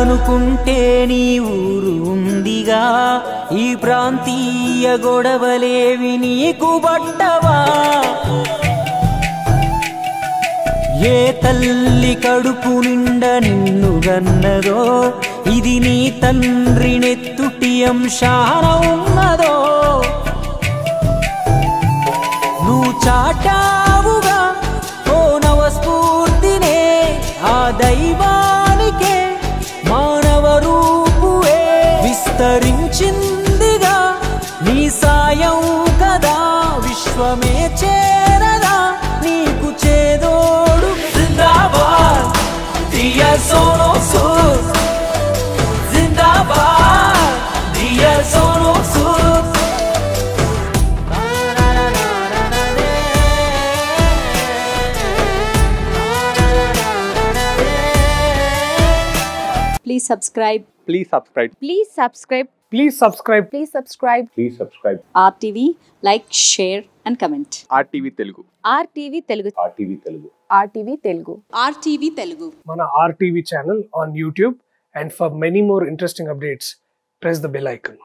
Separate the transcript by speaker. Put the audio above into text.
Speaker 1: కాదనుకుంటే నీ ఊరు ఉందిగా ఈ ప్రాంతీయ గొడవలేవి నీకు బట్టవా ఏ తల్లి కడుపు నిండా నిన్ను గన్నదో ఇది నీ తండ్రి నెత్తుటి అంశాన ఉన్నదో నువ్వు చాటావుగా ఓ నవ స్ఫూర్తినే ఆ దైవానికే మానవ రూపువే విస్తరించిందిగా నీ సాయం కదా విశ్వమే చేరదా నీకు చేదోడు జిందాబాద్ దియా సోనో సూర్ జిందాబాద్ దియా సోనో సూర్
Speaker 2: Please subscribe.
Speaker 3: Please subscribe.
Speaker 2: Please subscribe.
Speaker 4: Please subscribe.
Speaker 2: Please subscribe.
Speaker 3: Please subscribe.
Speaker 2: RTV, like, share, and comment.
Speaker 3: RTV Telugu.
Speaker 2: RTV Telugu.
Speaker 3: RTV Telugu.
Speaker 5: RTV Telugu.
Speaker 2: RTV Telugu.
Speaker 4: Mana RTV channel on YouTube. And for many more interesting updates, press the bell icon.